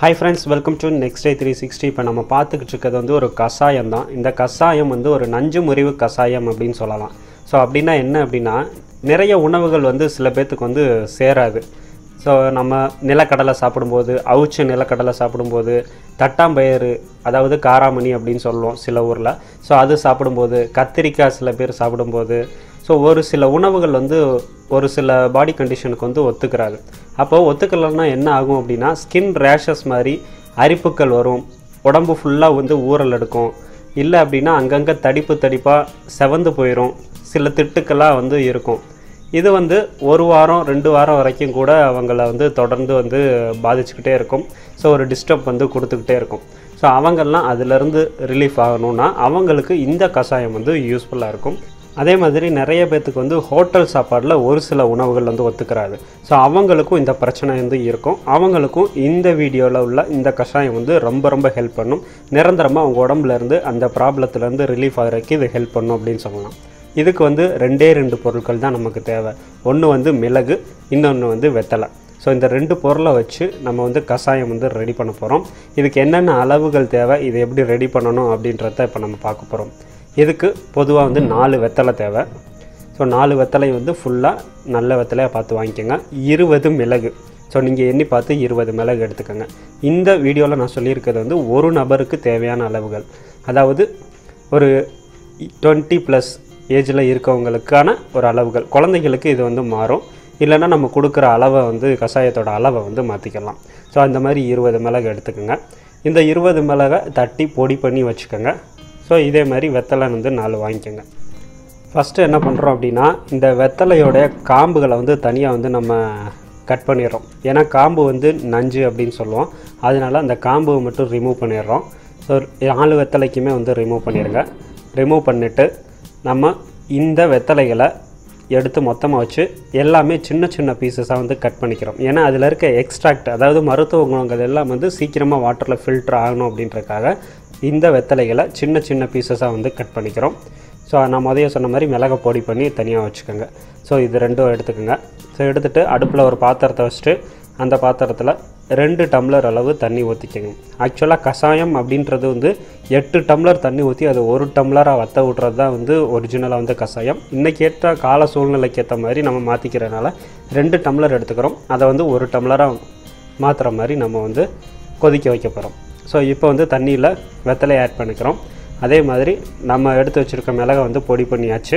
hi friends welcome to next day three sixty இப்போ நம்ம பார்த்துக்கிட்டு இருக்கிறது வந்து ஒரு கஷாயம் தான் இந்த கஷாயம் வந்து ஒரு நஞ்சு முறிவு கஷாயம் அப்படின்னு சொல்லலாம் ஸோ அப்படின்னா என்ன அப்படின்னா நிறைய உணவுகள் வந்து சில பேர்த்துக்கு வந்து சேராது ஸோ நம்ம நிலக்கடலை சாப்பிடும்போது அவிச்ச நிலக்கடலை சாப்பிடும்போது தட்டாம்பயிறு அதாவது காராமணி அப்படின்னு சொல்லுவோம் சில ஊரில் ஸோ அது சாப்பிடும்போது கத்திரிக்காய் சில பேர் சாப்பிடும்போது ஸோ ஒரு சில உணவுகள் வந்து ஒரு சில பாடி கண்டிஷனுக்கு வந்து ஒத்துக்கிறாது அப்போது ஒத்துக்கலைன்னா என்ன ஆகும் அப்படின்னா ஸ்கின் ரேஷஸ் மாதிரி அரிப்புகள் வரும் உடம்பு ஃபுல்லாக வந்து ஊறல் எடுக்கும் இல்லை அப்படின்னா அங்கங்கே தடிப்பு தடிப்பாக செவந்து போயிடும் சில திட்டுக்கெல்லாம் வந்து இருக்கும் இது வந்து ஒரு வாரம் ரெண்டு வாரம் வரைக்கும் கூட அவங்கள வந்து தொடர்ந்து வந்து பாதிச்சுக்கிட்டே இருக்கும் ஸோ ஒரு டிஸ்டர்ப் வந்து கொடுத்துக்கிட்டே இருக்கும் ஸோ அவங்கெல்லாம் அதிலிருந்து ரிலீஃப் ஆகணும்னா அவங்களுக்கு இந்த கஷாயம் வந்து யூஸ்ஃபுல்லாக இருக்கும் அதே மாதிரி நிறைய பேர்த்துக்கு வந்து ஹோட்டல் சாப்பாடில் ஒரு சில உணவுகள் வந்து ஒத்துக்கிறாது ஸோ அவங்களுக்கும் இந்த பிரச்சனை வந்து இருக்கும் அவங்களுக்கும் இந்த வீடியோவில் உள்ள இந்த கஷாயம் வந்து ரொம்ப ரொம்ப ஹெல்ப் பண்ணும் நிரந்தரமாக அவங்க உடம்புல இருந்து அந்த ப்ராப்ளத்துலேருந்து ரிலீஃப் ஆகிறதுக்கு இது ஹெல்ப் பண்ணும் அப்படின்னு சொல்லலாம் இதுக்கு வந்து ரெண்டே ரெண்டு பொருட்கள் தான் நமக்கு தேவை ஒன்று வந்து மிளகு இன்னொன்று வந்து வெத்தலை ஸோ இந்த ரெண்டு பொருளை வச்சு நம்ம வந்து கஷாயம் வந்து ரெடி பண்ண போகிறோம் இதுக்கு என்னென்ன அளவுகள் தேவை இது எப்படி ரெடி பண்ணணும் அப்படின்றத இப்போ நம்ம பார்க்க போகிறோம் இதுக்கு பொதுவாக வந்து நாலு வெத்தலை தேவை ஸோ நாலு வெத்தலை வந்து ஃபுல்லாக நல்ல வெத்தலையாக பார்த்து வாங்கிக்கோங்க இருபது மிளகு ஸோ நீங்கள் எண்ணி பார்த்து இருபது மிளகு எடுத்துக்கோங்க இந்த வீடியோவில் நான் சொல்லியிருக்கிறது வந்து ஒரு நபருக்கு தேவையான அளவுகள் அதாவது ஒரு டுவெண்ட்டி ப்ளஸ் ஏஜில் இருக்கவங்களுக்கான ஒரு அளவுகள் குழந்தைகளுக்கு இது வந்து மாறும் இல்லைன்னா நம்ம கொடுக்குற அளவை வந்து கஷாயத்தோட அளவை வந்து மாற்றிக்கலாம் ஸோ அந்த மாதிரி இருபது மிளகு எடுத்துக்கோங்க இந்த இருபது மிளகை தட்டி பொடி பண்ணி வச்சுக்கோங்க ஸோ இதே மாதிரி வெத்தலை வந்து நாலு வாங்கிக்கோங்க ஃபஸ்ட்டு என்ன பண்ணுறோம் அப்படின்னா இந்த வெத்தலையோடைய காம்புகளை வந்து தனியாக வந்து நம்ம கட் பண்ணிடுறோம் ஏன்னா காம்பு வந்து நஞ்சு அப்படின்னு சொல்லுவோம் அதனால அந்த காம்பு மட்டும் ரிமூவ் பண்ணிடுறோம் ஸோ நாலு வெத்தலைக்குமே வந்து ரிமூவ் பண்ணிடுங்க ரிமூவ் பண்ணிவிட்டு நம்ம இந்த வெத்தலைகளை எடுத்து மொத்தமாக வச்சு எல்லாமே சின்ன சின்ன பீசஸாக வந்து கட் பண்ணிக்கிறோம் ஏன்னா அதில் இருக்க எக்ஸ்ட்ராக்ட் அதாவது மருத்துவ குணங்கள் எல்லாம் வந்து சீக்கிரமாக வாட்டரில் ஃபில்டர் ஆகணும் அப்படின்றக்காக இந்த வெத்தலைகளை சின்ன சின்ன பீசஸாக வந்து கட் பண்ணிக்கிறோம் ஸோ நான் முதல்ல சொன்ன மாதிரி மிளகை பொடி பண்ணி தனியாக வச்சுக்கோங்க ஸோ இது ரெண்டும் எடுத்துக்கோங்க ஸோ எடுத்துகிட்டு அடுப்பில் ஒரு பாத்திரத்தை வச்சுட்டு அந்த பாத்திரத்தில் ரெண்டு டம்ளர் அளவு தண்ணி ஊற்றிக்கோங்க ஆக்சுவலாக கஷாயம் அப்படின்றது வந்து எட்டு டம்ளர் தண்ணி ஊற்றி அது ஒரு டம்ளராக வத்த விட்றது தான் வந்து ஒரிஜினலாக வந்து கஷாயம் இன்றைக்கி ஏற்ற கால சூழ்நிலைக்கு ஏற்ற மாதிரி நம்ம மாற்றிக்கிறனால ரெண்டு டம்ளர் எடுத்துக்கிறோம் அதை வந்து ஒரு டம்ளராக மாற்றுற மாதிரி நம்ம வந்து கொதிக்க வைக்க போகிறோம் ஸோ இப்போ வந்து தண்ணியில் வெத்தலை ஆட் பண்ணிக்கிறோம் அதே மாதிரி நம்ம எடுத்து வச்சுருக்க மிளகை வந்து பொடி பண்ணியாச்சு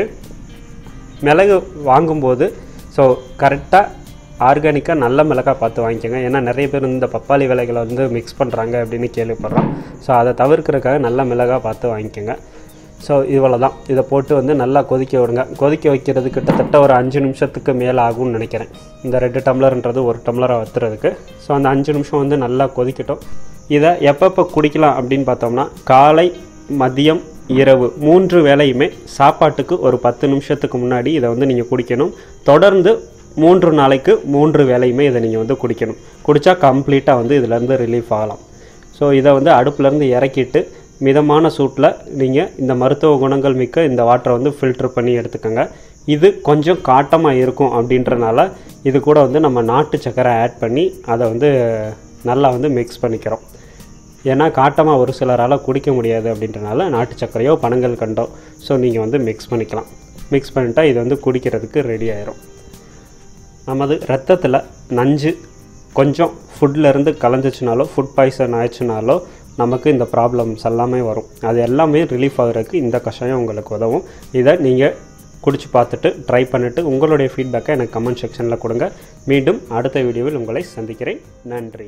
மிளகு வாங்கும்போது ஸோ கரெக்டாக ஆர்கானிக்காக நல்ல மிளகாய் பார்த்து வாங்கிக்கோங்க ஏன்னா நிறைய பேர் இந்த பப்பாளி விலைகளை வந்து மிக்ஸ் பண்ணுறாங்க அப்படின்னு கேள்விப்படுறோம் ஸோ அதை தவிர்க்கிறதுக்காக நல்ல மிளகாய் பார்த்து வாங்கிக்கோங்க ஸோ இவ்வளோ தான் இதை போட்டு வந்து நல்லா கொதிக்க விடுங்க கொதிக்க வைக்கிறது கிட்டத்தட்ட ஒரு அஞ்சு நிமிஷத்துக்கு மேலே ஆகும்னு நினைக்கிறேன் இந்த ரெண்டு டம்ளர்ன்றது ஒரு டம்ளரை வத்துறதுக்கு ஸோ அந்த அஞ்சு நிமிஷம் வந்து நல்லா கொதிக்கட்டும் இதை எப்பப்போ குடிக்கலாம் அப்படின்னு பார்த்தோம்னா காலை மதியம் இரவு மூன்று வேளையுமே சாப்பாட்டுக்கு ஒரு பத்து நிமிஷத்துக்கு முன்னாடி இதை வந்து நீங்கள் குடிக்கணும் தொடர்ந்து மூன்று நாளைக்கு மூன்று வேளையுமே இதை நீங்கள் வந்து குடிக்கணும் குடித்தா கம்ப்ளீட்டாக வந்து இதிலேருந்து ரிலீஃப் ஆகலாம் ஸோ இதை வந்து அடுப்புலேருந்து இறக்கிட்டு மிதமான சூட்டில் நீங்கள் இந்த மருத்துவ குணங்கள் மிக்க இந்த வாட்டரை வந்து ஃபில்டர் பண்ணி எடுத்துக்கோங்க இது கொஞ்சம் காட்டமாக இருக்கும் அப்படின்றனால இது கூட வந்து நம்ம நாட்டு சக்கரை ஆட் பண்ணி அதை வந்து நல்லா வந்து மிக்ஸ் பண்ணிக்கிறோம் ஏன்னா காட்டமாக ஒரு சிலரால் குடிக்க முடியாது அப்படின்றனால நாட்டு சர்க்கரையோ பனங்கள் கண்டோ ஸோ நீங்கள் வந்து மிக்ஸ் பண்ணிக்கலாம் மிக்ஸ் பண்ணிட்டா இது வந்து குடிக்கிறதுக்கு ரெடி ஆயிரும் நமது ரத்தத்தில் நஞ்சு கொஞ்சம் ஃபுட்லேருந்து கலந்துச்சுனாலோ ஃபுட் பாய்சன் ஆயிடுச்சுனாலோ நமக்கு இந்த ப்ராப்ளம்ஸ் எல்லாமே வரும் அது எல்லாமே ரிலீஃப் ஆகிறதுக்கு இந்த கஷாயம் உங்களுக்கு உதவும் இதை நீங்கள் குடிச்சு பார்த்துட்டு ட்ரை பண்ணிவிட்டு உங்களுடைய ஃபீட்பேக்கை எனக்கு கமெண்ட் செக்ஷனில் கொடுங்க மீண்டும் அடுத்த வீடியோவில் உங்களை சந்திக்கிறேன் நன்றி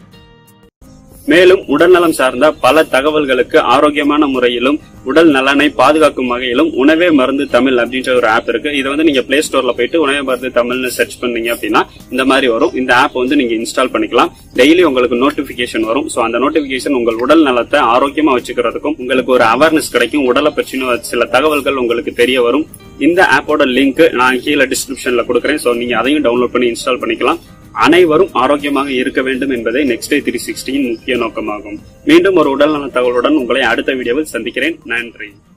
மேலும் உடல்நலம் சார்ந்த பல தகவல்களுக்கு ஆரோக்கியமான முறையிலும் உடல் நலனை பாதுகாக்கும் வகையிலும் உணவே மருந்து தமிழ் அப்படின்ற ஒரு ஆப் இருக்கு இதை வந்து நீங்க பிளே ஸ்டோர்ல போயிட்டு உணவே மருந்து தமிழ்னு சர்ச் பண்ணீங்க அப்படின்னா இந்த மாதிரி வரும் இந்த ஆப் வந்து நீங்க இன்ஸ்டால் பண்ணிக்கலாம் டெய்லி உங்களுக்கு நோட்டிபிகேஷன் வரும் சோ அந்த நோட்டிபிகேஷன் உங்கள் உடல் நலத்தை ஆரோக்கியமா வச்சுக்கிறதுக்கும் உங்களுக்கு ஒரு அவேர்னஸ் கிடைக்கும் உடலை பற்றின சில தகவல்கள் உங்களுக்கு தெரிய வரும் இந்த ஆப்போட லிங்க் நான் கீழே டிஸ்கிரிப்ஷன்ல கொடுக்குறேன் சோ நீங்க அதையும் டவுன்லோட் பண்ணி இன்ஸ்டால் பண்ணிக்கலாம் அனைவரும் ஆரோக்கியமாக இருக்க வேண்டும் என்பதே நெக்ஸ்ட் டே த்ரீ சிக்ஸ்டியின் முக்கிய நோக்கமாகும் மீண்டும் ஒரு உடல்நல தகவலுடன் உங்களை அடுத்த வீடியோவில் சந்திக்கிறேன் நன்றி